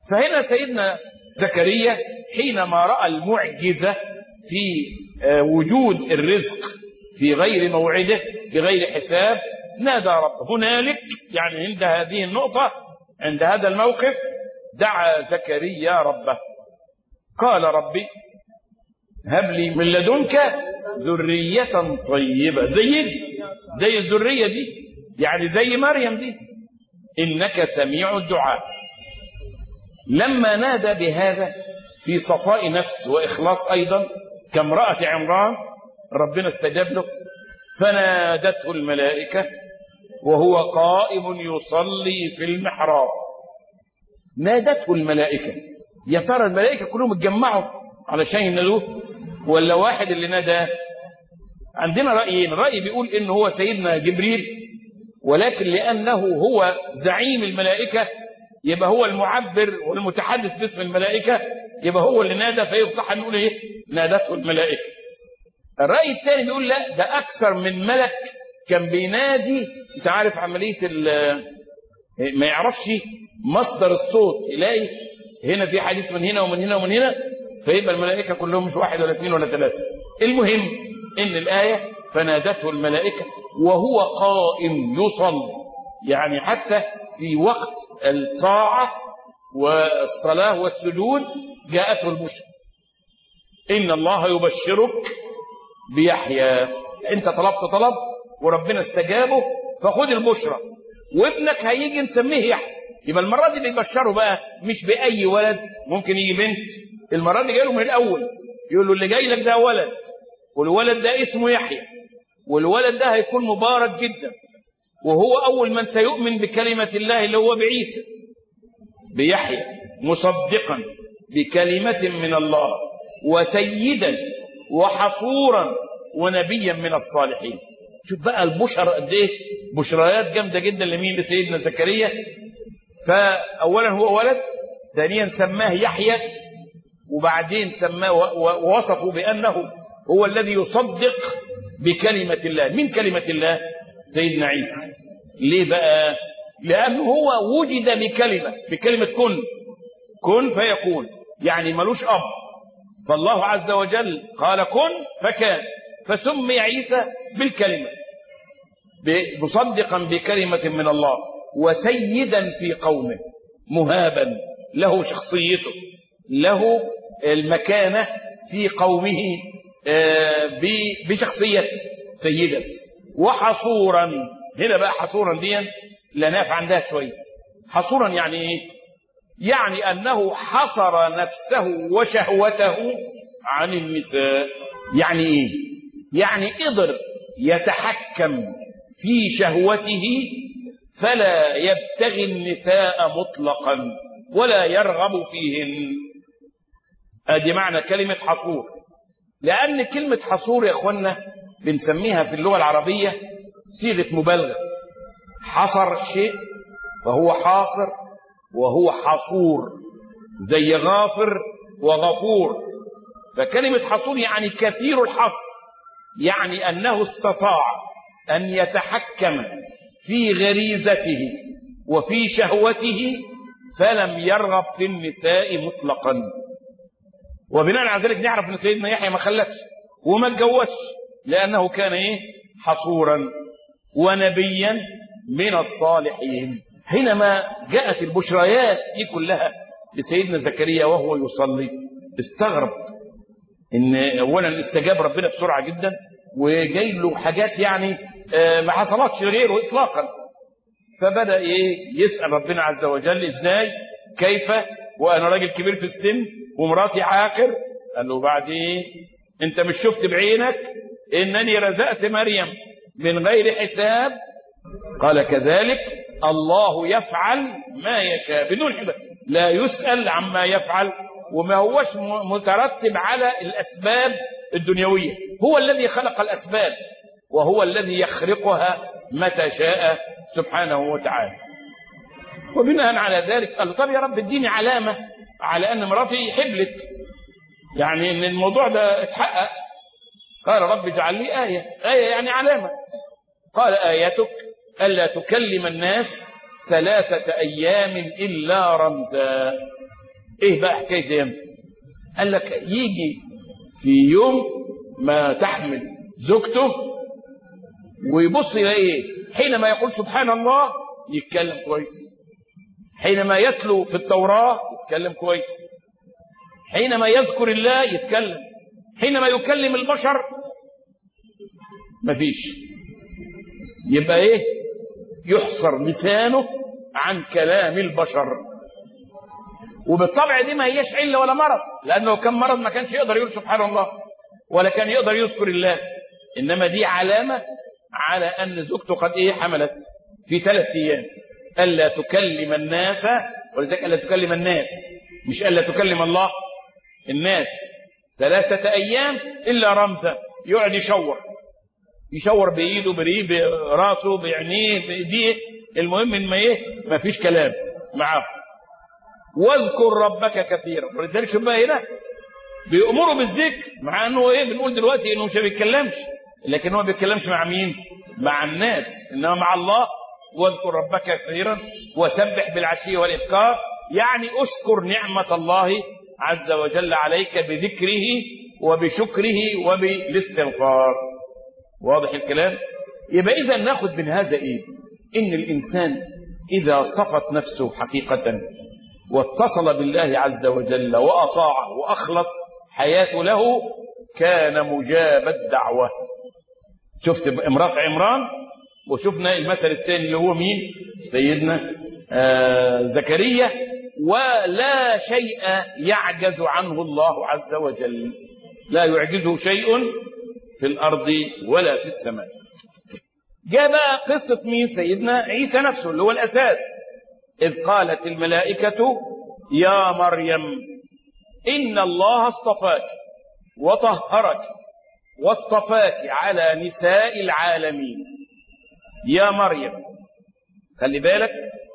فهنا سيدنا زكريا حينما رأى المعجزة في وجود الرزق في غير موعده بغير حساب نادى رب هنالك يعني عند هذه النقطة عند هذا الموقف دعا زكريا ربه قال ربي هب لي من لدنك ذرية طيبة زي دي زي الذرية دي يعني زي مريم دي إنك سميع الدعاء لما نادى بهذا في صفاء نفس وإخلاص أيضا كامرأة عمران ربنا استجاب له فنادته الملائكة وهو قائم يصلي في المحراب نادته الملائكة يا ترى الملائكة كلهم اتجمعوا علشان ينادوه ولا واحد اللي ناداه عندنا رأيين رأي بيقول إن هو سيدنا جبريل ولكن لأنه هو زعيم الملائكة يبقى هو المعبر والمتحدث باسم الملائكة يبقى هو اللي نادى فيصح نقول ايه نادته الملائكة الرأي الثاني بيقول لا ده أكثر من ملك كان بينادي انت عارف عملية ما يعرفش مصدر الصوت يلاقي هنا في حديث من هنا ومن هنا ومن هنا فيبقى الملائكة كلهم مش واحد ولا اثنين ولا ثلاثة المهم ان الآية فنادته الملائكة وهو قائم يصلي يعني حتى في وقت الطاعة والصلاة والسجود جاءته البشرى إن الله يبشرك بيحيى أنت طلبت طلب وربنا استجابه فخد البشرى وابنك هيجي نسميه يحيى يبقى المرة دي بيبشره بقى مش بأي ولد ممكن يجي بنت المرة دي جايله من الأول يقول له اللي جاي لك ده ولد والولد ده اسمه يحيى والولد ده هيكون مبارك جدا وهو أول من سيؤمن بكلمة الله اللي هو بعيسى بيحيى مصدقا بكلمة من الله وسيدا وحصورا ونبيا من الصالحين شوف بقى البشر قد ايه بشريات جامده جدا لمين لسيدنا زكريا فاولا هو ولد ثانيا سماه يحيى وبعدين سماه ووصفه بانه هو الذي يصدق بكلمه الله من كلمه الله سيدنا عيسى ليه بقى لانه هو وجد بكلمه بكلمه كن كن فيكون يعني ملوش اب فالله عز وجل قال كن فكان فسمي عيسى بالكلمة مصدقا بكلمة من الله وسيدا في قومه مهابا له شخصيته له المكانة في قومه بشخصيته سيدا وحصورا هنا بقى حصورا دي لناف عندها شوية حصورا يعني ايه يعني أنه حصر نفسه وشهوته عن النساء يعني إيه يعني قدر يتحكم في شهوته فلا يبتغي النساء مطلقا ولا يرغب فيهن ادي معنى كلمة حصور لأن كلمة حصور يا اخوانا بنسميها في اللغة العربية صيغة مبالغة حصر شيء فهو حاصر وهو حصور زي غافر وغفور فكلمة حصور يعني كثير الحصر يعني أنه استطاع أن يتحكم في غريزته وفي شهوته فلم يرغب في النساء مطلقا وبناء على ذلك نعرف ان سيدنا يحيى ما خلفش وما اتجوزش لانه كان ايه حصورا ونبيا من الصالحين حينما جاءت البشريات دي كلها لسيدنا زكريا وهو يصلي استغرب ان اولا استجاب ربنا بسرعه جدا وجاي له حاجات يعني ما حصلتش غيره اطلاقا فبدا ايه يسال ربنا عز وجل ازاي كيف وانا راجل كبير في السن ومراتي عاقر قال له بعدين انت مش شفت بعينك انني رزقت مريم من غير حساب قال كذلك الله يفعل ما يشاء بدون حساب لا يسأل عما يفعل وما هوش مترتب على الأسباب الدنيوية هو الذي خلق الأسباب وهو الذي يخرقها متى شاء سبحانه وتعالى وبناء على ذلك قال طب يا رب اديني علامة على أن مراتي حبلت يعني أن الموضوع ده اتحقق قال رب اجعل لي آية آية يعني علامة قال آيتك ألا تكلم الناس ثلاثة أيام إلا رمزا ايه بقى حكايه ايام قال لك يجي في يوم ما تحمل زوجته ويبص الى ايه حينما يقول سبحان الله يتكلم كويس حينما يتلو في التوراه يتكلم كويس حينما يذكر الله يتكلم حينما يكلم البشر مفيش يبقى ايه يحصر لسانه عن كلام البشر وبالطبع دي ما هيش علة ولا مرض لأنه كان مرض ما كانش يقدر يقول سبحان الله ولا كان يقدر يذكر الله إنما دي علامة على أن زوجته قد إيه حملت في ثلاث أيام ألا تكلم الناس ولذلك ألا تكلم الناس مش ألا تكلم الله الناس ثلاثة أيام إلا رمزا يقعد يشور يشور بإيده بريه براسه بعينيه بإيديه المهم إن ما إيه ما فيش كلام معاه واذكر ربك كثيرا ولذلك شوف بقى هنا بيأمروا بالذكر مع انه ايه بنقول دلوقتي انه مش بيتكلمش لكن هو بيتكلمش مع مين مع الناس انما مع الله واذكر ربك كثيرا وسبح بالعشي والابكار يعني اشكر نعمة الله عز وجل عليك بذكره وبشكره وبالاستغفار واضح الكلام يبقى اذا ناخد من هذا ايه ان الانسان اذا صفت نفسه حقيقة واتصل بالله عز وجل وأطاعه وأخلص حياته له كان مجاب الدعوة شفت امرأة عمران وشفنا المثل الثاني اللي هو مين سيدنا آه زكريا ولا شيء يعجز عنه الله عز وجل لا يعجزه شيء في الأرض ولا في السماء جاء بقى قصة مين سيدنا عيسى نفسه اللي هو الأساس إذ قالت الملائكة يا مريم إن الله اصطفاك وطهرك واصطفاك على نساء العالمين يا مريم خلي بالك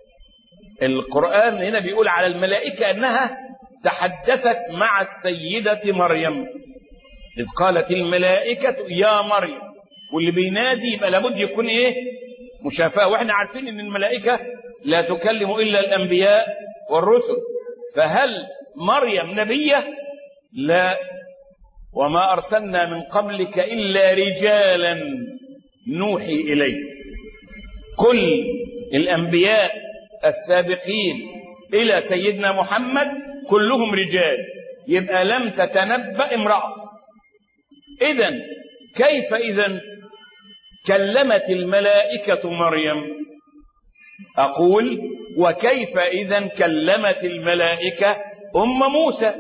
القرآن هنا بيقول على الملائكة أنها تحدثت مع السيدة مريم إذ قالت الملائكة يا مريم واللي بينادي يبقى لابد يكون إيه مشافاة وإحنا عارفين أن الملائكة لا تكلم إلا الأنبياء والرسل فهل مريم نبية لا وما أرسلنا من قبلك إلا رجالا نوحي إليه كل الأنبياء السابقين إلى سيدنا محمد كلهم رجال يبقى لم تتنبأ امرأة إذا كيف إذا كلمت الملائكة مريم أقول وكيف إذا كلمت الملائكة أم موسى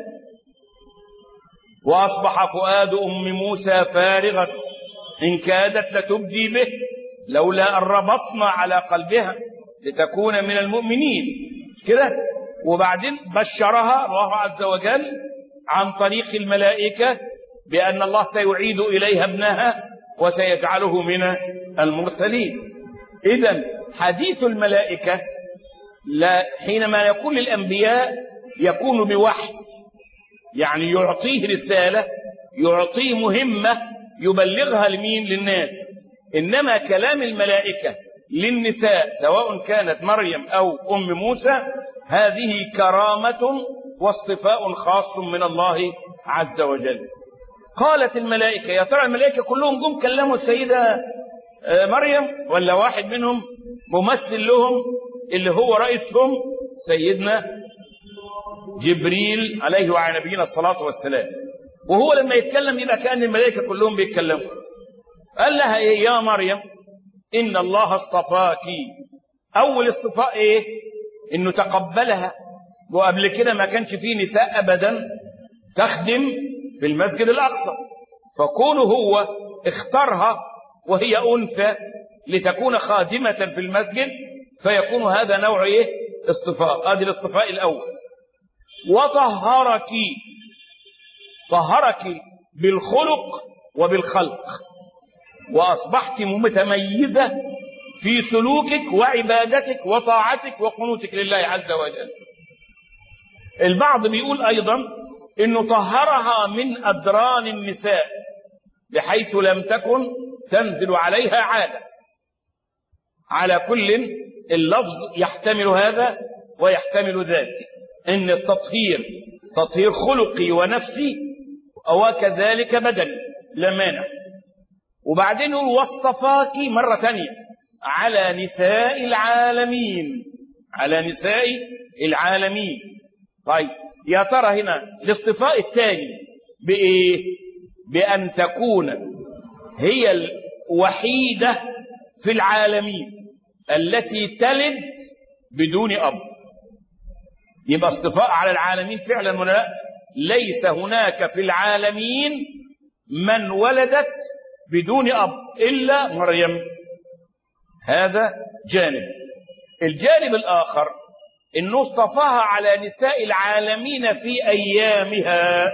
وأصبح فؤاد أم موسى فارغا إن كادت لتبدي به لولا أن ربطنا على قلبها لتكون من المؤمنين كده وبعدين بشرها الله عز وجل عن طريق الملائكة بأن الله سيعيد إليها ابنها وسيجعله من المرسلين إذا حديث الملائكة لا حينما يكون للأنبياء يكون بوحي يعني يعطيه رسالة يعطيه مهمة يبلغها لمين للناس إنما كلام الملائكة للنساء سواء كانت مريم أو أم موسى هذه كرامة واصطفاء خاص من الله عز وجل قالت الملائكة يا ترى الملائكة كلهم جم كلموا السيدة مريم ولا واحد منهم ممثل لهم اللي هو رئيسهم سيدنا جبريل عليه وعلى نبينا الصلاة والسلام وهو لما يتكلم يبقى كأن الملائكة كلهم بيتكلموا قال لها ايه يا مريم إن الله اصطفاك أول اصطفاء ايه إنه تقبلها وقبل كده ما كانش فيه نساء أبدا تخدم في المسجد الأقصى فكونه هو اختارها وهي أنثى لتكون خادمة في المسجد فيكون هذا نوع ايه اصطفاء هذا الاصطفاء الأول وطهرك طهرك بالخلق وبالخلق وأصبحت متميزة في سلوكك وعبادتك وطاعتك وقنوتك لله عز وجل البعض بيقول أيضا إنه طهرها من أدران النساء بحيث لم تكن تنزل عليها عادة على كل اللفظ يحتمل هذا ويحتمل ذاك ان التطهير تطهير خلقي ونفسي وكذلك بدني لا مانع وبعدين يقول واصطفاك مرة ثانية على نساء العالمين على نساء العالمين طيب يا ترى هنا الاصطفاء الثاني بإيه بأن تكون هي الوحيدة في العالمين التي تلد بدون أب يبقى اصطفاء على العالمين فعلا ولا لا ليس هناك في العالمين من ولدت بدون أب إلا مريم هذا جانب الجانب الآخر إنه اصطفاها على نساء العالمين في أيامها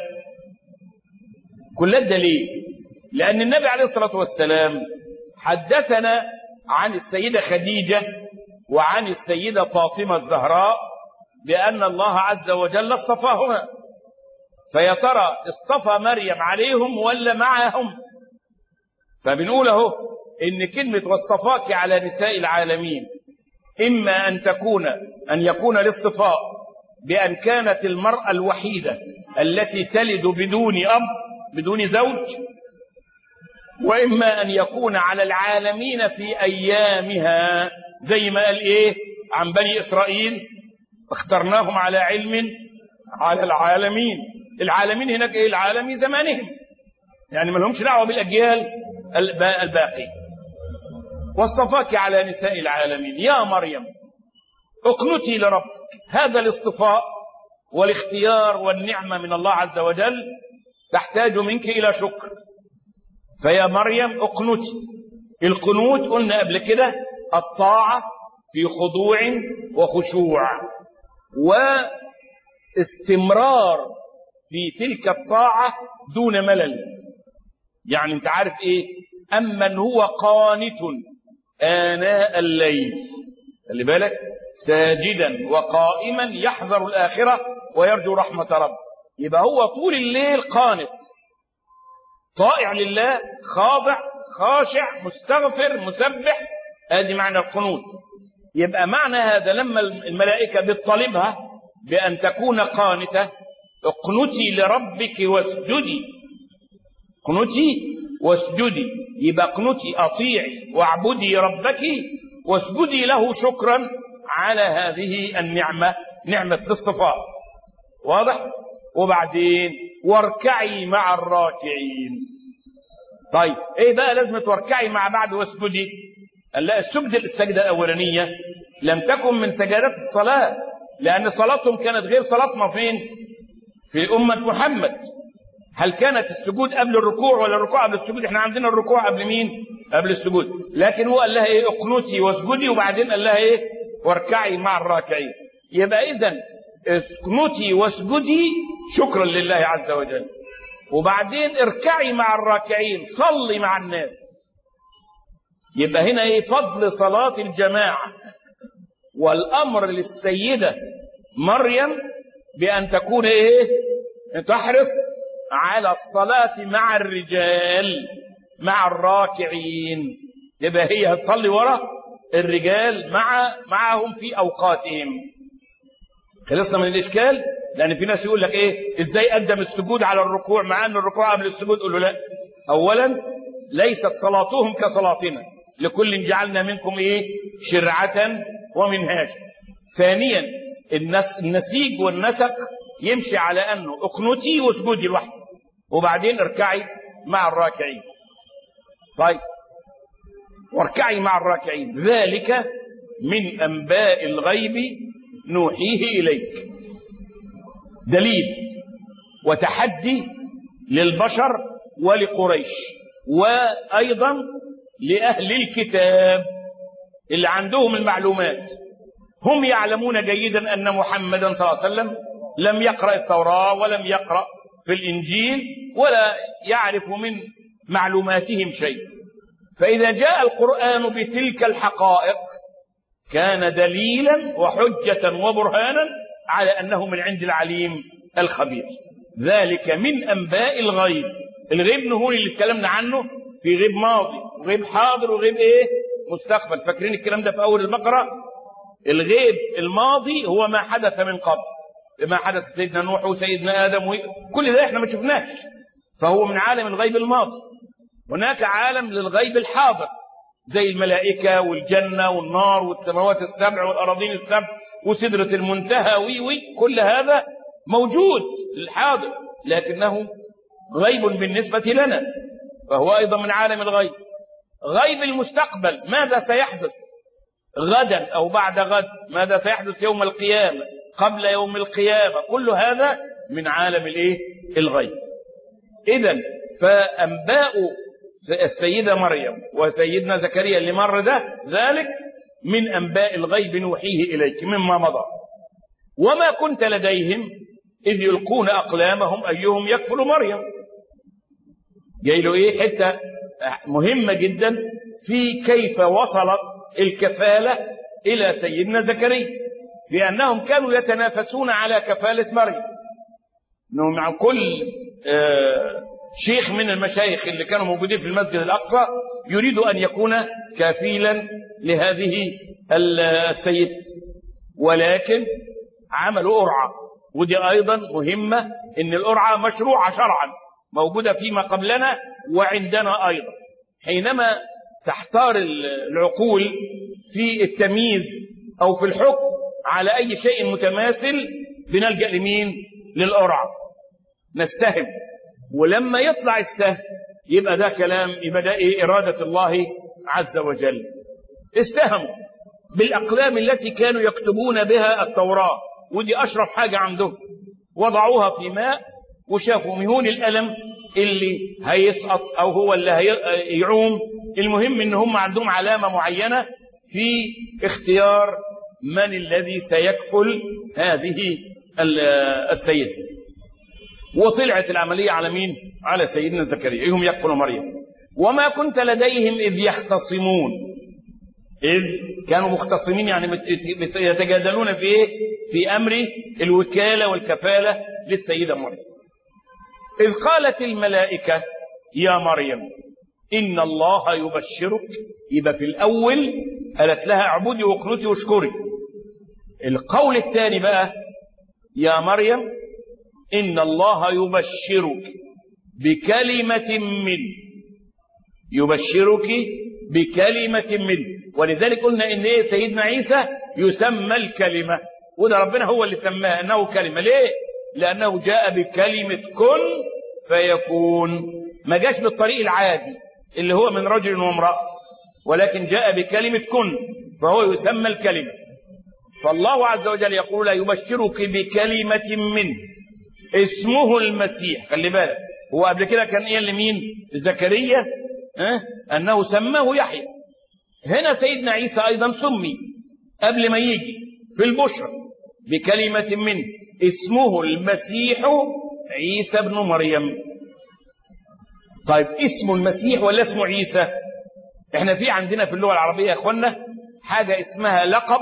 كل الدليل لأن النبي عليه الصلاة والسلام حدثنا عن السيدة خديجة وعن السيدة فاطمة الزهراء بأن الله عز وجل اصطفاهما فيا ترى اصطفى مريم عليهم ولا معهم فبنقول اهو ان كلمة واصطفاك على نساء العالمين اما ان تكون ان يكون الاصطفاء بان كانت المرأة الوحيدة التي تلد بدون اب بدون زوج واما ان يكون على العالمين في ايامها زي ما قال ايه عن بني اسرائيل اخترناهم على علم على العالمين العالمين هناك ايه العالمي زمانهم يعني ما لهمش دعوه بالاجيال الباقي واصطفاك على نساء العالمين يا مريم اقنتي لربك هذا الاصطفاء والاختيار والنعمه من الله عز وجل تحتاج منك الى شكر فيا مريم اقنتي القنوت قلنا قبل كده الطاعه في خضوع وخشوع واستمرار في تلك الطاعة دون ملل يعني انت عارف ايه أمن هو قانت آناء الليل خلي بالك ساجدا وقائما يحذر الآخرة ويرجو رحمة رب يبقى هو طول الليل قانت طائع لله خاضع خاشع مستغفر مسبح ادي معنى القنوت يبقى معنى هذا لما الملائكة بتطالبها بأن تكون قانتة اقنتي لربك واسجدي اقنتي واسجدي يبقى اقنتي اطيعي واعبدي ربك واسجدي له شكرا على هذه النعمة نعمة الاصطفاء واضح وبعدين واركعي مع الراكعين طيب ايه بقى لازم تركعي مع بعض واسجدي قال لا السجد السجدة الأولانية لم تكن من سجدات الصلاة لأن صلاتهم كانت غير صلاتنا فين في أمة محمد هل كانت السجود قبل الركوع ولا الركوع قبل السجود احنا عندنا الركوع قبل مين قبل السجود لكن هو قال لها ايه اقنتي واسجدي وبعدين قال لها ايه واركعي مع الراكعين يبقى اذا اقنتي واسجدي شكرا لله عز وجل وبعدين اركعي مع الراكعين صلي مع الناس يبقى هنا ايه فضل صلاة الجماعة والامر للسيدة مريم بان تكون ايه تحرص على الصلاة مع الرجال مع الراكعين يبقى هي هتصلي ورا الرجال مع معهم في اوقاتهم خلصنا من الاشكال لان في ناس يقول لك ايه ازاي قدم السجود على الركوع مع ان الركوع قبل السجود قول له لا اولا ليست صلاتهم كصلاتنا لكل جعلنا منكم ايه شرعة ومنهاجا ثانيا النس النسيج والنسق يمشي على انه اقنتي واسجدي لوحدك وبعدين اركعي مع الراكعين طيب واركعي مع الراكعين ذلك من انباء الغيب نوحيه اليك دليل وتحدي للبشر ولقريش وايضا لاهل الكتاب اللي عندهم المعلومات هم يعلمون جيدا ان محمدا صلى الله عليه وسلم لم يقرا التوراه ولم يقرا في الانجيل ولا يعرف من معلوماتهم شيء فاذا جاء القران بتلك الحقائق كان دليلا وحجه وبرهانا على انه من عند العليم الخبير ذلك من انباء الغيب الغيب نهون اللي اتكلمنا عنه في غيب ماضي وغيب حاضر وغيب ايه مستقبل فاكرين الكلام ده في اول البقره الغيب الماضي هو ما حدث من قبل ما حدث سيدنا نوح وسيدنا آدم كل ده احنا ما شفناش فهو من عالم الغيب الماضي هناك عالم للغيب الحاضر زي الملائكة والجنة والنار والسماوات السبع والأراضين السبع وسدرة المنتهى وي وي كل هذا موجود الحاضر لكنه غيب بالنسبة لنا فهو أيضا من عالم الغيب غيب المستقبل ماذا سيحدث غدا أو بعد غد ماذا سيحدث يوم القيامة قبل يوم القيامة كل هذا من عالم الايه الغيب إذا فأنباء السيدة مريم وسيدنا زكريا اللي مر ده ذلك من أنباء الغيب نوحيه إليك مما مضى وما كنت لديهم إذ يلقون أقلامهم أيهم يكفل مريم جاي له إيه حتة مهمة جدا في كيف وصلت الكفالة إلى سيدنا زكريا في أنهم كانوا يتنافسون على كفالة مريم أنهم مع كل آه شيخ من المشايخ اللي كانوا موجودين في المسجد الأقصى يريد أن يكون كفيلا لهذه السيدة ولكن عملوا قرعة ودي أيضا مهمة أن القرعة مشروعة شرعا موجودة فيما قبلنا وعندنا أيضا حينما تحتار العقول في التمييز أو في الحكم على أي شيء متماثل بنلجأ لمين للقرعة نستهم ولما يطلع السهم يبقى ده كلام يبقى ده إيه إرادة الله عز وجل استهموا بالأقلام التي كانوا يكتبون بها التوراة ودي أشرف حاجة عندهم وضعوها في ماء وشافوا مهون الألم اللي هيسقط أو هو اللي هيعوم المهم إن هم عندهم علامة معينة في اختيار من الذي سيكفل هذه السيدة وطلعت العملية على مين على سيدنا زكريا هم يكفلوا مريم وما كنت لديهم إذ يختصمون إذ كانوا مختصمين يعني يتجادلون في إيه في أمر الوكالة والكفالة للسيدة مريم إذ قالت الملائكة يا مريم إن الله يبشرك يبقى في الأول قالت لها اعبدي واقنتي واشكري القول الثاني بقى يا مريم إن الله يبشرك بكلمة من يبشرك بكلمة من ولذلك قلنا إن إيه سيدنا عيسى يسمى الكلمة وده ربنا هو اللي سماه أنه كلمة ليه؟ لأنه جاء بكلمة كن فيكون ما جاش بالطريق العادي اللي هو من رجل وامرأة ولكن جاء بكلمة كن فهو يسمى الكلمة فالله عز وجل يقول لا يبشرك بكلمة منه اسمه المسيح خلي بالك هو قبل كده كان ايه لمين زكريا أه؟ انه سماه يحيى هنا سيدنا عيسى ايضا سمي قبل ما يجي في البشرى بكلمة منه اسمه المسيح عيسى ابن مريم طيب اسمه المسيح ولا اسمه عيسى احنا في عندنا في اللغة العربية يا اخوانا حاجة اسمها لقب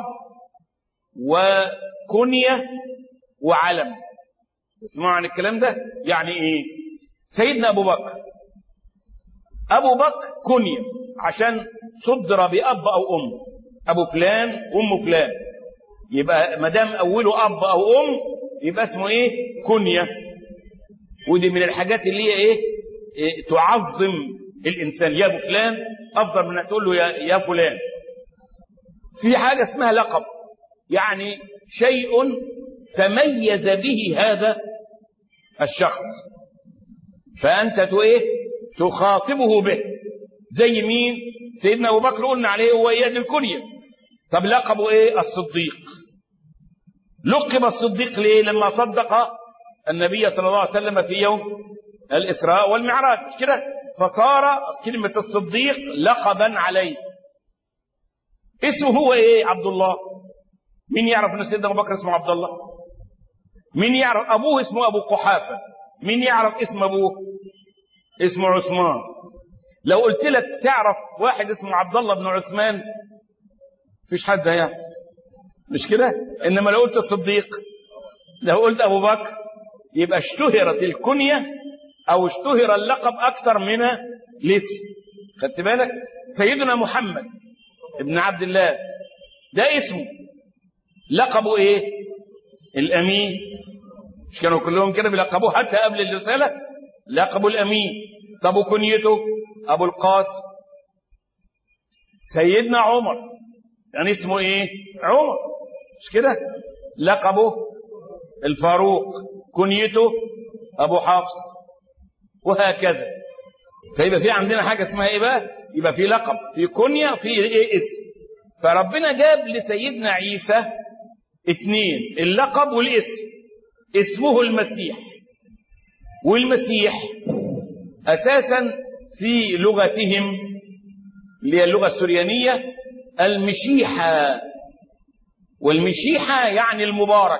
وكنية وعلم تسمعوا عن الكلام ده يعني ايه سيدنا ابو بكر ابو بكر كنية عشان صدر باب او ام ابو فلان ام فلان يبقى ما دام اوله اب او ام يبقى اسمه ايه كنية ودي من الحاجات اللي هي ايه, إيه تعظم الانسان يا ابو فلان افضل من ان تقول له يا, يا فلان في حاجه اسمها لقب يعني شيء تميز به هذا الشخص فأنت ايه تخاطبه به زي مين سيدنا أبو بكر قلنا عليه هو إياد الكنية طب لقبه إيه الصديق لقب الصديق ليه لما صدق النبي صلى الله عليه وسلم في يوم الإسراء والمعراج مش كده فصار كلمة الصديق لقبا عليه اسمه هو إيه عبد الله مين يعرف ان سيدنا ابو بكر اسمه عبد الله مين يعرف ابوه اسمه ابو قحافه مين يعرف اسم ابوه اسمه عثمان لو قلت لك تعرف واحد اسمه عبد الله بن عثمان فيش حد هيعرف مش كده انما لو قلت الصديق لو قلت ابو بكر يبقى اشتهرت الكنيه او اشتهر اللقب اكثر من الاسم خدت بالك سيدنا محمد ابن عبد الله ده اسمه لقبه ايه الامين مش كانوا كلهم كده بيلقبوه حتى قبل الرسالة لقبوا الأمين طب وكنيته أبو القاسم سيدنا عمر يعني اسمه ايه عمر مش كده لقبه الفاروق كنيته ابو حفص وهكذا فيبقى في عندنا حاجه اسمها ايه بقى يبقى في لقب في كنيه في ايه اسم فربنا جاب لسيدنا عيسى اثنين اللقب والاسم اسمه المسيح والمسيح اساسا في لغتهم اللي هي اللغه السريانيه المشيحه والمشيحه يعني المبارك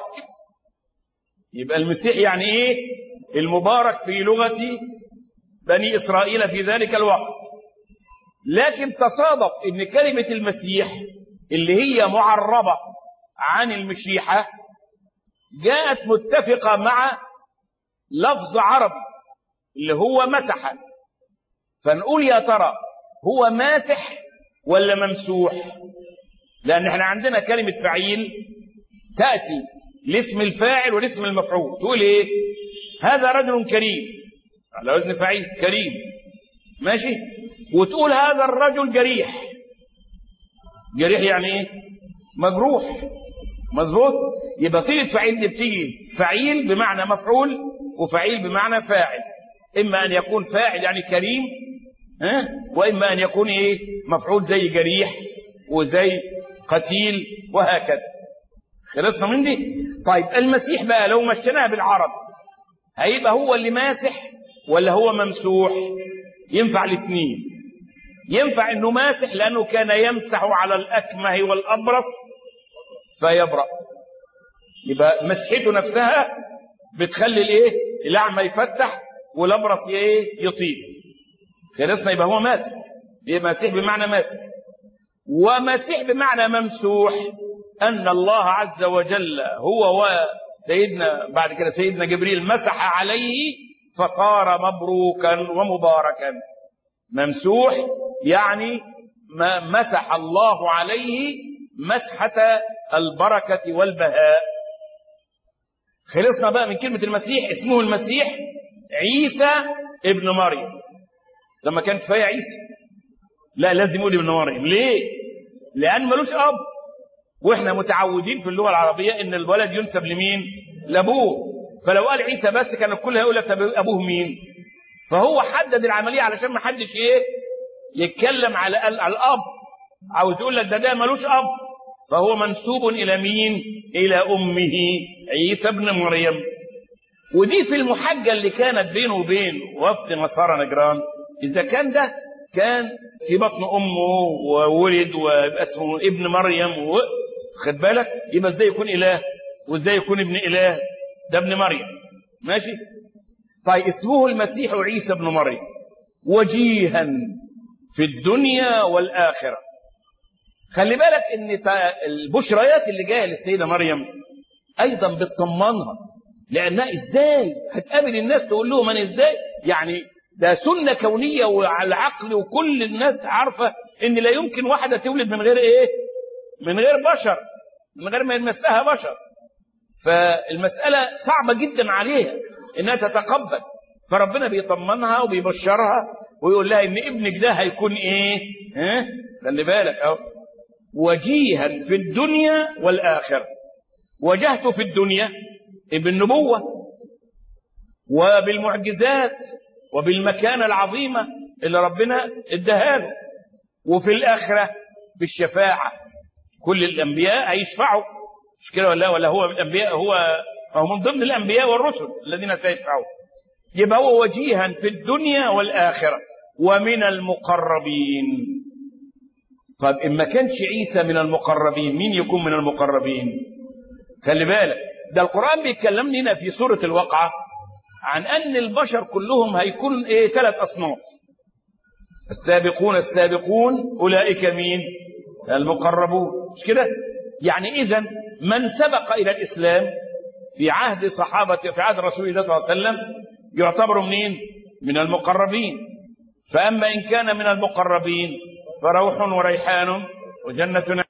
يبقى المسيح يعني ايه المبارك في لغه بني اسرائيل في ذلك الوقت لكن تصادف ان كلمه المسيح اللي هي معربه عن المشيحه جاءت متفقه مع لفظ عربي اللي هو مسح فنقول يا ترى هو ماسح ولا ممسوح لان احنا عندنا كلمه فعيل تاتي لاسم الفاعل والاسم المفعول تقول ايه هذا رجل كريم على وزن فعيل كريم ماشي وتقول هذا الرجل جريح جريح يعني ايه مجروح مظبوط يبقى صيغه فعيل دي بتيجي فعيل بمعنى مفعول وفعيل بمعنى فاعل اما ان يكون فاعل يعني كريم ها واما ان يكون ايه مفعول زي جريح وزي قتيل وهكذا خلصنا من دي طيب المسيح بقى لو مشيناها بالعرب هيبقى هو اللي ماسح ولا هو ممسوح ينفع الاثنين ينفع انه ماسح لانه كان يمسح على الاكمه والابرص فيبرأ يبقى مسحته نفسها بتخلي الايه الاعمى يفتح والابرص ايه يطيب خلصنا يبقى هو ماسح يبقى مسيح بمعنى ماسح ومسيح بمعنى ممسوح ان الله عز وجل هو وسيدنا بعد كده سيدنا جبريل مسح عليه فصار مبروكا ومباركا ممسوح يعني ما مسح الله عليه مسحة البركة والبهاء خلصنا بقى من كلمة المسيح اسمه المسيح عيسى ابن مريم لما كان كفاية عيسى لا لازم يقول ابن مريم ليه لأن ملوش أب واحنا متعودين في اللغة العربية ان الولد ينسب لمين لابوه فلو قال عيسى بس كان الكل هيقول لك ابوه مين فهو حدد العملية علشان ما حدش ايه يتكلم على على الاب عاوز يقول لك ده ده ملوش اب فهو منسوب الى مين الى امه عيسى ابن مريم ودي في المحجه اللي كانت بينه وبين وفد نصارى نجران اذا كان ده كان في بطن امه وولد ويبقى اسمه ابن مريم و... خد بالك يبقى ازاي يكون اله وازاي يكون ابن اله ده ابن مريم ماشي طيب اسمه المسيح عيسى ابن مريم وجيها في الدنيا والاخره خلي بالك ان البشريات اللي جايه للسيده مريم ايضا بتطمنها لانها ازاي هتقابل الناس تقول لهم انا ازاي يعني ده سنه كونيه وعلى العقل وكل الناس عارفه ان لا يمكن واحده تولد من غير ايه من غير بشر من غير ما يمسها بشر فالمساله صعبه جدا عليها انها تتقبل فربنا بيطمنها وبيبشرها ويقول لها ان ابنك ده هيكون ايه ها خلي بالك اهو وجيها في الدنيا والآخرة وجهته في الدنيا بالنبوة وبالمعجزات وبالمكانة العظيمة اللي ربنا اداها له وفي الآخرة بالشفاعة كل الأنبياء هيشفعوا مش كده ولا ولا هو من الأنبياء هو هو من ضمن الأنبياء والرسل الذين سيشفعوا يبقى هو وجيها في الدنيا والآخرة ومن المقربين طيب إن ما كانش عيسى من المقربين مين يكون من المقربين خلي بالك ده القرآن بيتكلم لنا في سورة الواقعة عن أن البشر كلهم هيكون إيه ثلاث أصناف السابقون السابقون أولئك مين المقربون مش كده يعني إذا من سبق إلى الإسلام في عهد صحابة في عهد رسول الله صلى الله عليه وسلم يعتبر منين من المقربين فأما إن كان من المقربين فروح وريحان وجنة